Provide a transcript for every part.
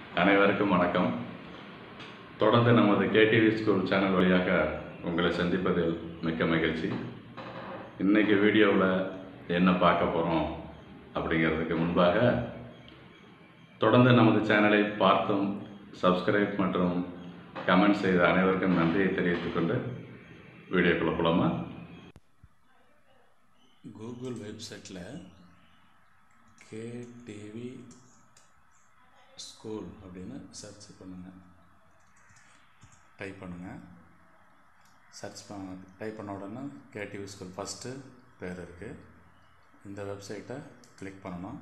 அனைவருக்கும் வணக்கம் தொடர்ந்து நமது கேடிவி ஸ்கூல் சேனல் வழியாக உங்களை சந்திப்பதில் மிக்க மகிழ்ச்சி இன்னைக்கு வீடியோவில் என்ன பார்க்க போகிறோம் அப்படிங்கிறதுக்கு முன்பாக தொடர்ந்து நமது சேனலை பார்த்தும் சப்ஸ்கிரைப் மற்றும் கமெண்ட் செய்த அனைவருக்கும் நன்றியை தெரிவித்துக் கொண்டு வீடியோக்குள்ள போலாமா கூகுள் வெப்சைட்டில் கேடிவி ஸ்கூல் அப்படின்னு சர்ச் பண்ணுங்கள் டைப் பண்ணுங்கள் சர்ச் பண்ண டைப் பண்ண உடனே கேடிவி ஸ்கூல் ஃபஸ்ட்டு பேர் இருக்குது இந்த வெப்சைட்டை கிளிக் பண்ணணும்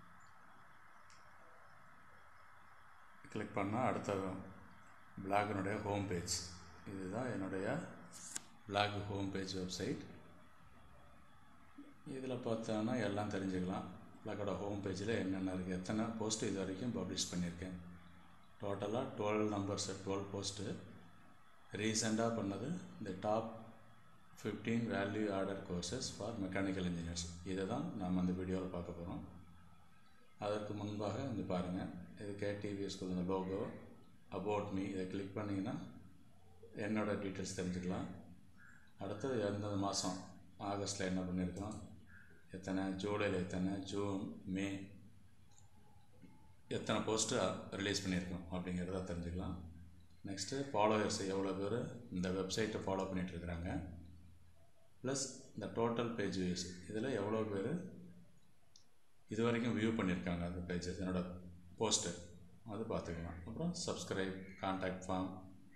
கிளிக் பண்ணால் அடுத்த பிளாகினுடைய ஹோம் பேஜ் இதுதான் என்னுடைய பிளாக் ஹோம் பேஜ் வெப்சைட் இதில் பார்த்தோன்னா எல்லாம் தெரிஞ்சுக்கலாம் பிளாக்கோட ஹோம் பேஜில் என்னென்ன இருக்குது எத்தனை போஸ்ட் இது வரைக்கும் பப்ளிஷ் பண்ணியிருக்கேன் டோட்டலாக டுவெல் நம்பர்ஸ் டுவெல் போஸ்ட்டு ரீசெண்டாக பண்ணது இந்த டாப் ஃபிஃப்டீன் வேல்யூ ஆர்டர் கோர்சஸ் ஃபார் மெக்கானிக்கல் இன்ஜினியர்ஸ் இதை தான் நாம் அந்த வீடியோவில் பார்க்க போகிறோம் அதற்கு முன்பாக இங்கே பாருங்கள் இது கேடிவி ஸ்கூல் இந்த லோகோ அபவுட் மீ இதை கிளிக் பண்ணிங்கன்னா என்னோட டீட்டெயில்ஸ் தெரிஞ்சுக்கலாம் அடுத்தது எந்த மாதம் ஆகஸ்ட்டில் என்ன பண்ணியிருக்கோம் எத்தனை ஜூலையில் எத்தனை ஜூன் மே எத்தனை போஸ்ட்டு ரிலீஸ் பண்ணியிருக்கோம் அப்படிங்கிறத தெரிஞ்சுக்கலாம் நெக்ஸ்ட்டு ஃபாலோவர்ஸ் எவ்வளோ பேர் இந்த வெப்சைட்டை ஃபாலோ பண்ணிகிட்ருக்குறாங்க ப்ளஸ் இந்த டோட்டல் பேஜ் வியூஸ் இதில் எவ்வளோ பேர் இது வரைக்கும் வியூ பண்ணியிருக்காங்க அந்த பேஜஸ் என்னோட போஸ்ட்டு அது பார்த்துக்கலாம் அப்புறம் சப்ஸ்கிரைப் கான்டாக்ட் ஃபார்ம்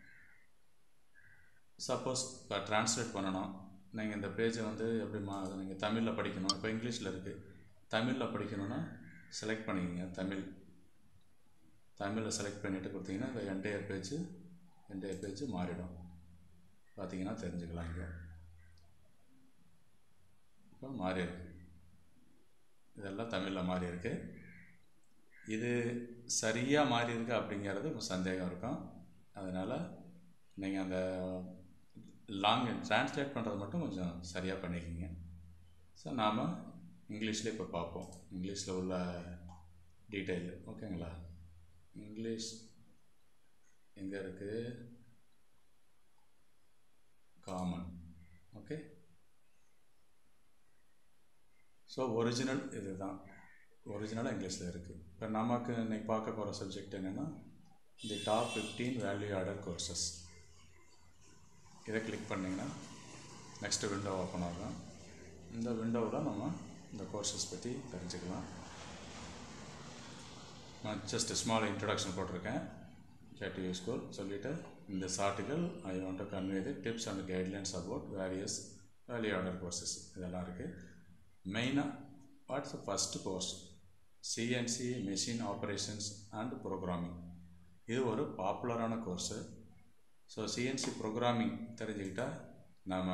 சப்போஸ் இப்போ ட்ரான்ஸ்லேட் பண்ணணும் நீங்கள் இந்த பேஜை வந்து எப்படிமா நீங்கள் தமிழில் படிக்கணும் இப்போ இங்கிலீஷில் இருக்குது தமிழில் படிக்கணும்னா செலக்ட் பண்ணிக்கங்க தமிழ் தமிழில் செலக்ட் பண்ணிவிட்டு கொடுத்தீங்கன்னா இந்த என்டையர் பேஜ் என்டையர் பேஜ் மாறிடும் பார்த்தீங்கன்னா தெரிஞ்சுக்கலாம் இங்கே இப்போ மாறி இருக்கு இதெல்லாம் தமிழில் மாறி இருக்கு இது சரியாக மாறி இருக்கு அப்படிங்கிறது கொஞ்சம் சந்தேகம் இருக்கும் அதனால் நீங்கள் அந்த லாங் ட்ரான்ஸ்லேட் பண்ணுறது மட்டும் கொஞ்சம் சரியாக பண்ணிக்கோங்க ஸோ நாம் இங்கிலீஷ்லேயே இப்போ பார்ப்போம் இங்கிலீஷில் உள்ள டீட்டெயில் ஓகேங்களா இங்கிலீஷ் எங்கே இருக்குது காமன் ஓகே ஸோ ஒரிஜினல் இது தான் ஒரிஜினலாக இங்கிலீஷில் இருக்குது இப்போ நமக்கு இன்றைக்கி பார்க்க போகிற சப்ஜெக்ட் என்னென்னா தி டாப் ஃபிஃப்டீன் வேல்யூ ஆர்டர் கோர்சஸ் இதை கிளிக் பண்ணிங்கன்னா நெக்ஸ்ட்டு விண்டோ ஓப்பன் ஆகும் இந்த விண்டோவில் நம்ம இந்த கோர்சஸ் பற்றி தெரிஞ்சுக்கலாம் நான் ஜஸ்ட் ஸ்மால் இன்ட்ரடக்ஷன் போட்டிருக்கேன் கேடிவி ஸ்கூல் சொல்லிவிட்டு in this article I want to convey the tips and guidelines about various value order courses இதெல்லாம் இருக்குது மெயினாக what's first course CNC machine operations and programming இது ஒரு பாப்புலரான கோர்ஸு ஸோ சிஎன்சி ப்ரோக்ராமிங் தெரிஞ்சுக்கிட்டால் நம்ம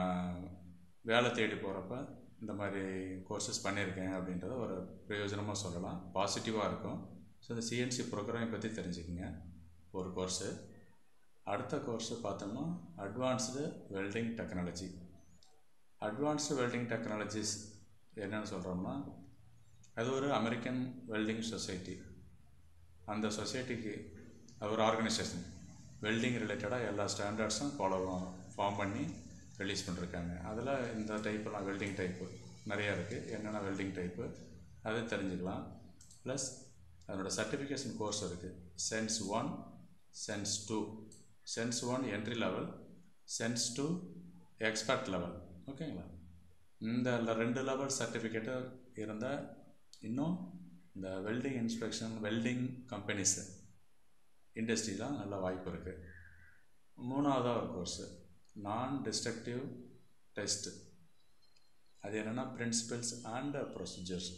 வேலை தேடி போகிறப்ப இந்த மாதிரி கோர்சஸ் பண்ணியிருக்கேன் அப்படின்றத ஒரு பிரயோஜனமாக சொல்லலாம் பாசிட்டிவாக இருக்கும் ஸோ இந்த சிஎன்சி ப்ரோக்ராமிங் பற்றி தெரிஞ்சுக்கங்க ஒரு கோர்ஸு அடுத்த கோர்ஸு பார்த்தோம்னா advanced welding technology advanced welding technologies என்னென்னு சொல்கிறோம்னா அது ஒரு அமெரிக்கன் வெல்டிங் சொசைட்டி அந்த சொசைட்டிக்கு ஒரு ஆர்கனைசேஷன் வெல்டிங் ரிலேட்டடாக எல்லா ஸ்டாண்டர்ட்ஸும் ஃபாலோ ஃபார்ம் பண்ணி ரிலீஸ் பண்ணிருக்காங்க அதில் இந்த டைப்பெல்லாம் வெல்டிங் டைப்பு நிறையா இருக்குது என்னென்ன வெல்டிங் டைப்பு அது தெரிஞ்சுக்கலாம் ப்ளஸ் அதனோட சர்டிஃபிகேஷன் கோர்ஸ் இருக்குது sense one sense two sense one entry level sense two expert level ஓகேங்களா இந்த ரெண்டு லெவல் சர்டிஃபிகேட்டு இருந்தால் இன்னும் இந்த வெல்டிங் இன்ஸ்பெக்ஷன் வெல்டிங் கம்பெனிஸு இண்டஸ்ட்ரிலாம் நல்ல வாய்ப்பு இருக்குது மூணாவதாக ஒரு கோர்ஸு நான் டிஸ்ட்ரக்டிவ் டெஸ்ட்டு அது என்னென்னா principles and procedures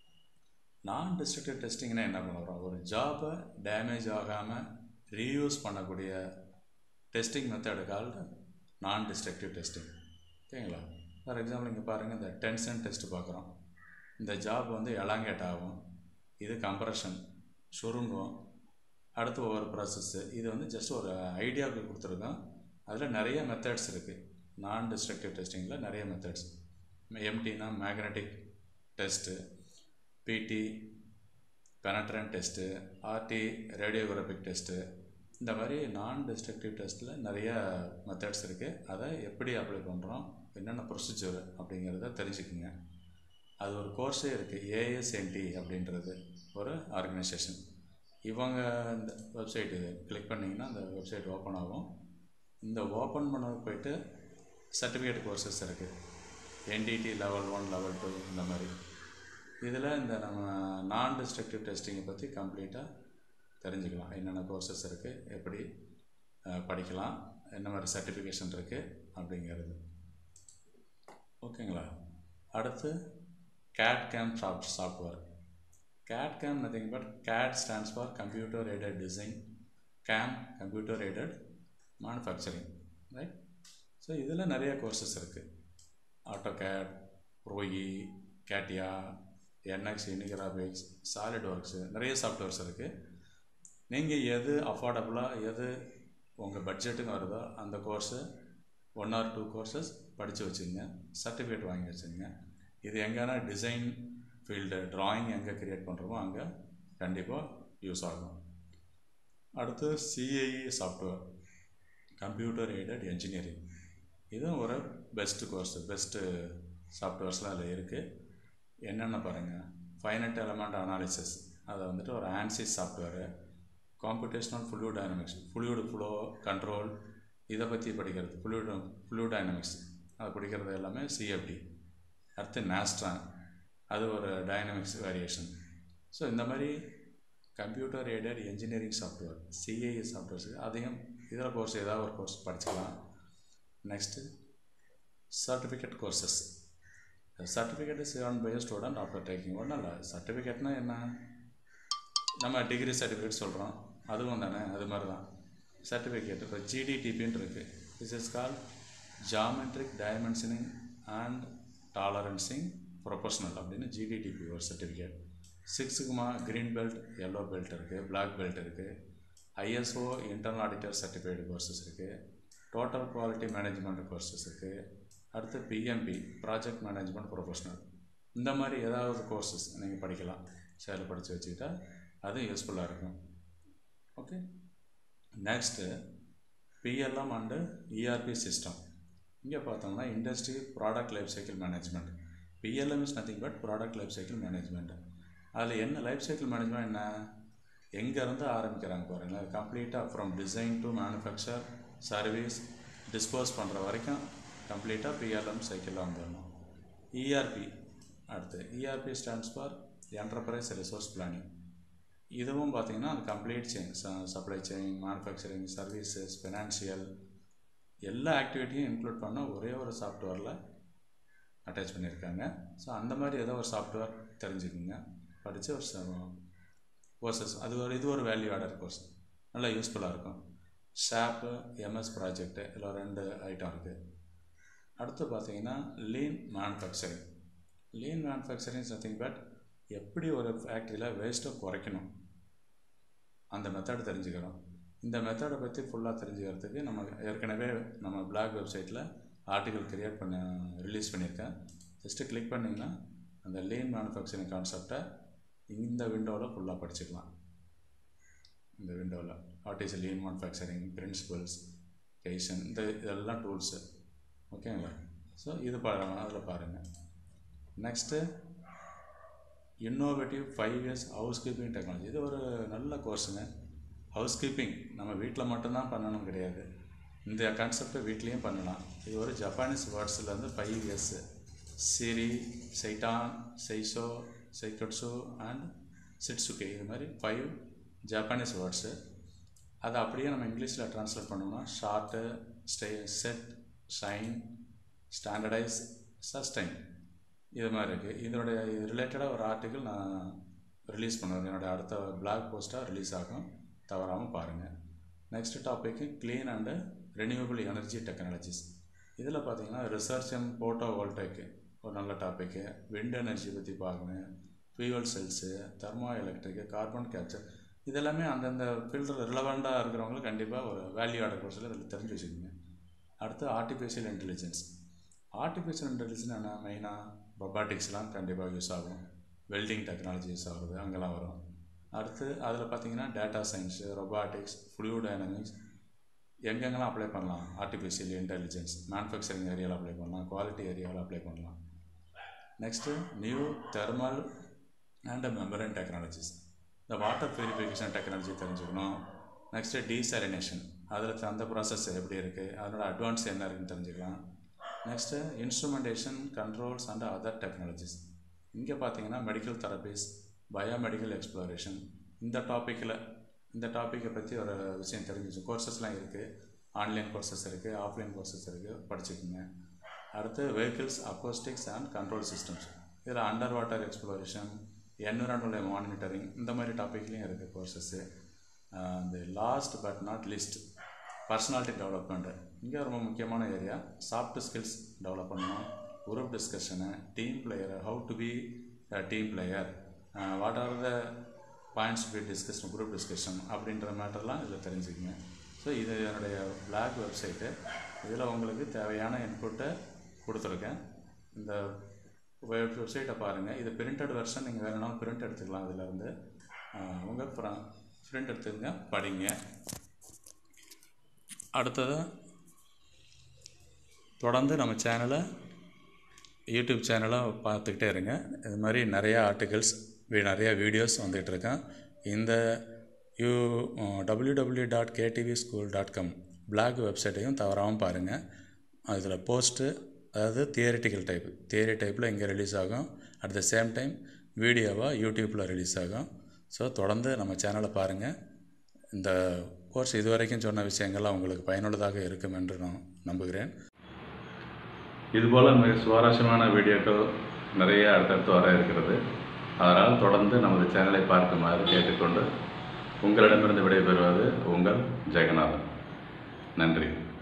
non destructive டெஸ்டிங்னா என்ன பண்ணுறோம் ஒரு ஜாபை டேமேஜ் ஆகாமல் ரீயூஸ் பண்ணக்கூடிய testing method called non destructive testing ஓகேங்களா ஃபார் எக்ஸாம்பிள் இங்கே பாருங்கள் இந்த டென்ஷன் டெஸ்ட்டு பார்க்குறோம் இந்த ஜாப் வந்து எலாங்கேட் ஆகும் இது கம்ப்ரெஷன் சுருங்கும் அடுத்து ஒவ்வொரு ப்ராசஸ்ஸு இது வந்து ஜஸ்ட் ஒரு ஐடியாவுக்கு கொடுத்துருக்கோம் அதில் நிறைய மெத்தட்ஸ் இருக்குது நான் டிஸ்ட்ரக்டிவ் டெஸ்டிங்கில் நிறைய methods எம்டினா magnetic test PT penetrant test RT radiographic test இந்த மாதிரி நான் டிஸ்ட்ரக்டிவ் டெஸ்ட்டில் நிறைய மெத்தட்ஸ் இருக்குது அதை எப்படி அப்ளை பண்ணுறோம் என்னென்ன ப்ரொசீஜர் அப்படிங்கிறத தெரிஞ்சுக்குங்க அது ஒரு கோர்ஸே இருக்குது ஏஎஸ்என்டி அப்படின்றது ஒரு ஆர்கனைசேஷன் இவங்க இந்த வெப்சைட் இது கிளிக் பண்ணிங்கன்னா அந்த வெப்சைட் ஓப்பன் ஆகும் இந்த ஓப்பன் பண்ணது போயிட்டு சர்டிஃபிகேட் கோர்சஸ் இருக்குது NDT level one level two இந்த மாதிரி இதில் இந்த நம்ம நான் டிஸ்ட்ரக்டிவ் டெஸ்டிங்கை பற்றி கம்ப்ளீட்டாக தெரிஞ்சுக்கலாம் என்னென்ன கோர்சஸ் இருக்குது எப்படி அஹ், படிக்கலாம் என்ன மாதிரி சர்டிஃபிகேஷன் இருக்குது அப்படிங்கிறது ஓகேங்களா அடுத்து CAD CAM soft software CAD CAM nothing but CAD stands for computer aided design CAM computer aided manufacturing right so இதில் நிறைய கோர்சஸ் இருக்குது ஆட்டோ கேட் ரோயி CATIA NX Unigraphics solid works நிறைய சாஃப்ட்வேர்ஸ் இருக்குது நீங்கள் எது அஃபோர்டபுளாக எது உங்கள் பட்ஜெட்டுக்கு வருதோ அந்த course one or two courses படித்து வச்சுங்க சர்டிஃபிகேட் வாங்கி வச்சுங்க இது எங்கன்னா டிசைன் ஃபீல்டு drawing எங்கே க்ரியேட் பண்ணுறோமோ அங்கே கண்டிப்பாக யூஸ் ஆகும் அடுத்து CIE software computer aided engineering இதுவும் ஒரு பெஸ்ட்டு கோர்ஸ் பெஸ்ட்டு சாஃப்ட்வேர்ஸ்லாம் அதில் இருக்குது என்னென்ன பாருங்கள் ஃபைனட் எலமெண்ட் அனாலிசிஸ் அதை வந்துட்டு ஒரு ANSYS software computational fluid dynamics fluid flow control இதை பற்றி படிக்கிறது ஃப்ளூட் ஃப்ளூ டைனமிக்ஸ் அது படிக்கிறது எல்லாமே சிஎஃப்டி அடுத்து நாஸ்ட்ரான் அது ஒரு டைனமிக்ஸ் வேரியேஷன் ஸோ இந்த மாதிரி computer aided engineering software CAE softwares அதையும் இதில் கோர்ஸ் ஏதாவது ஒரு கோர்ஸ் படிச்சுக்கலாம் next certificate courses certificate is earn by student after taking ஒன்றும் இல்லை சர்டிஃபிகேட்னா என்ன நம்ம டிகிரி சர்டிஃபிகேட் சொல்கிறோம் அதுவும் தானே அது மாதிரி தான் சர்டிஃபிகேட் இப்போ ஜிடிடிபின்னு இருக்குது this is call geometric dimensioning and tolerancing professional அப்படின்னு ஜிடிடிபி ஒரு சர்டிஃபிகேட் சிக்ஸுக்குமா க்ரீன் பெல்ட் எல்லோ பெல்ட் இருக்குது Black பெல்ட் இருக்குது ISO internal auditor certified courses இருக்குது டோட்டல் குவாலிட்டி மேனேஜ்மெண்ட் கோர்சஸ் இருக்குது அடுத்து பிஎம்பி ப்ராஜெக்ட் மேனேஜ்மெண்ட் ப்ரொஃபஷனல் இந்த மாதிரி ஏதாவது கோர்சஸ் நீங்கள் படிக்கலாம் சேரில் படித்து வச்சுக்கிட்டா அது யூஸ்ஃபுல்லாக இருக்கும் okay next PLM and ERP system இங்கே பார்த்தோம்னா industry product life cycle management PLM is nothing but product life cycle management அதில் என்ன லைஃப் சைக்கிள் மேனேஜ்மெண்ட் என்ன எங்கேருந்து ஆரம்பிக்கிறாங்க பாருங்கள் கம்ப்ளீட்டாக from design to manufacture service dispose பண்ணுற வரைக்கும் கம்ப்ளீட்டாக பிஎல்எம் சைக்கிளில் வந்துடணும் இஆர்பி அடுத்து ERP stands for enterprise resource planning இதுவும் பார்த்தீங்கன்னா அது complete chain supply chain manufacturing services financial எல்லா ஆக்டிவிட்டியும் இன்க்ளூட் பண்ண ஒரே ஒரு சாஃப்ட்வேரில் அட்டாச் பண்ணியிருக்காங்க ஸோ அந்த மாதிரி ஏதோ ஒரு சாஃப்ட்வேர் தெரிஞ்சுக்குங்க படித்து ஒரு கோர்சஸ் அது ஒரு இது ஒரு வேல்யூ ஆடர் கோர்ஸ் நல்லா யூஸ்ஃபுல்லாக இருக்கும் ஷாப்பு எம்எஸ் ப்ராஜெக்ட்டு இதில் ரெண்டு ஐட்டம் இருக்குது அடுத்து பார்த்தீங்கன்னா lean manufacturing lean manufacturing something but எப்படி ஒரு ஃபேக்ட்ரியில் வேஸ்ட்டை குறைக்கணும் அந்த மெத்தட் தெரிஞ்சுக்கிறோம் இந்த மெத்தடை பற்றி ஃபுல்லாக தெரிஞ்சுக்கிறதுக்கு நம்ம ஏற்கனவே நம்ம பிளாக் வெப்சைட்டில் ஆர்டிகல் கிரியேட் பண்ண ரிலீஸ் பண்ணியிருக்கேன் ஜஸ்ட்டு கிளிக் பண்ணிங்கன்னா அந்த லீன் மேனுஃபேக்சரிங் கான்செப்டை இந்த விண்டோவில் ஃபுல்லாக படிச்சுக்கலாம் இந்த விண்டோவில் what is lean manufacturing principles கேஷன் இந்த இதெல்லாம் டூல்ஸு ஓகேங்களா ஸோ இது பாருங்க அதில் பாருங்கள் next innovative five years house keeping technology இது ஒரு நல்ல கோர்ஸுங்க ஹவுஸ் கீப்பிங் நம்ம வீட்டில் மட்டும்தான் பண்ணணும் கிடையாது இந்த கான்செப்டை வீட்லேயும் பண்ணலாம் இது ஒரு ஜப்பானீஸ் வேர்ட்ஸ்லேருந்து ஃபைவ் இயர்ஸு சிரி சைட்டான் சைசோ சைக்கட்ஸோ அண்ட் சிட்சுகே இது மாதிரி ஃபைவ் ஜப்பானீஸ் வேர்ட்ஸு அதை அப்படியே நம்ம இங்கிலீஷில் ட்ரான்ஸ்லேட் பண்ணோம்னா sort stay set shine standardise sustain இது மாதிரி இருக்குது இதனுடைய ரிலேட்டடாக ஒரு ஆர்டிக்கிள் நான் ரிலீஸ் பண்ணுவேன் என்னோடய அடுத்த பிளாக் போஸ்ட்டாக ரிலீஸ் ஆகும் தவறாமல் பாருங்கள் next topic clean and renewable energy technologies இதில் பார்த்தீங்கன்னா ரிசர்ச் அண்ட் போட்டோ வோல்டேக்கு ஒரு நல்ல டாப்பிக்கு விண்ட் எனர்ஜி பற்றி பார்க்கணும் fuel cells thermoelectric carbon capture இதெல்லாமே அந்தந்த ஃபீல்டில் ரிலவெண்ட்டாக இருக்கிறவங்களுக்கு கண்டிப்பாக ஒரு வேல்யூ ஆட கோர்ஸில் இதில் தெரிஞ்சு வச்சுக்கோங்க அடுத்து ஆர்டிஃபிஷியல் இன்டெலிஜென்ஸ் ஆர்டிஃபிஷியல் இன்டெலிஜென்ஸ் என்ன மெயினாக ரொபாட்டிக்ஸ்லாம் கண்டிப்பாக யூஸ் ஆகும் வெல்டிங் டெக்னாலஜி யூஸ் ஆகுது அங்கெல்லாம் வரும் அடுத்து அதில் பார்த்தீங்கன்னா data science robotics fluid dynamics எங்கெங்கெல்லாம் அப்ளை பண்ணலாம் ஆர்டிஃபிஷியல் இன்டெலிஜென்ஸ் மேனுஃபேக்சரிங் ஏரியாவில் அப்ளை பண்ணலாம் குவாலிட்டி ஏரியாவில் அப்ளை பண்ணலாம் next new thermal and membrane technologies இந்த வாட்டர் பியூரிஃபிகேஷன் டெக்னாலஜி தெரிஞ்சுக்கணும் நெக்ஸ்ட்டு டீசாலினேஷன் அதில் அந்த ப்ராசஸ் எப்படி இருக்குது அதனோட அட்வான்ஸ் என்ன இருக்குன்னு தெரிஞ்சுக்கலாம் next instrumentation controls and other technologies இங்கே பார்த்தீங்கன்னா மெடிக்கல் தெரபிஸ் பயோமெடிக்கல் எக்ஸ்ப்ளோரேஷன் இந்த டாப்பிக்கில் இந்த டாப்பிக்கை பற்றி ஒரு விஷயம் தெரிஞ்சிச்சு கோர்சஸ்லாம் இருக்குது ஆன்லைன் கோர்சஸ் இருக்குது ஆஃப்லைன் கோர்சஸ் இருக்குது படிச்சுக்கோங்க அடுத்து vehicles acoustics and control systems இதில் underwater exploration environmental monitoring இந்த மாதிரி டாப்பிக்லேயும் இருக்குது கோர்சஸ்ஸு இந்த last but not least personality development இங்கே ரொம்ப முக்கியமான ஏரியா சாஃப்ட் ஸ்கில்ஸ் டெவலப் பண்ணணும் group discussion team player how to be team player what are the points be discussion group discussion அப்படின்ற மேட்டர்லாம் இதில் தெரிஞ்சுக்கங்க ஸோ இது என்னுடைய பிளாக் வெப்சைட்டு இதில் உங்களுக்கு தேவையான இன்புட்டை கொடுத்துருக்கேன் இந்த வெப் வெப்சைட்டை பாருங்கள் இது பிரிண்டட் வெர்ஷன் நீங்கள் வேணும்னாலும் பிரிண்ட் எடுத்துக்கலாம் இதிலேருந்து உங்கள் பிரிண்ட் எடுத்துக்கங்க படிங்க அடுத்தது தொடர்ந்து நம்ம சேனலை யூடியூப் சேனலை பார்த்துக்கிட்டே இருங்க இது மாதிரி நிறையா ஆர்டிகல்ஸ் நிறையா வீடியோஸ் வந்துகிட்ருக்கேன் இந்த you W W dot KTV school dot com blog வெப்சைட்டையும் தவறாமல் பாருங்கள் அதில் போஸ்ட்டு அதாவது தியரிட்டிக்கல் டைப் தியரி டைப்பில் இங்கே ரிலீஸ் ஆகும் அட் த சேம் டைம் வீடியோவாக யூடியூப்பில் ரிலீஸ் ஆகும் ஸோ தொடர்ந்து நம்ம சேனலை பாருங்கள் இந்த கோர்ஸ் இதுவரைக்கும் சொன்ன விஷயங்கள்லாம் உங்களுக்கு பயனுள்ளதாக இருக்கும் என்று நான் நம்புகிறேன் இதுபோல் மிக சுவாரஸ்யமான வீடியோக்கள் நிறைய அடுத்தடுத்து வர இருக்கிறது அதனால் தொடர்ந்து நமது சேனலை பார்க்குமாறு கேட்டுக்கொண்டு உங்களிடமிருந்து விடைபெறுவது உங்கள் ஜெகநாதன் நன்றி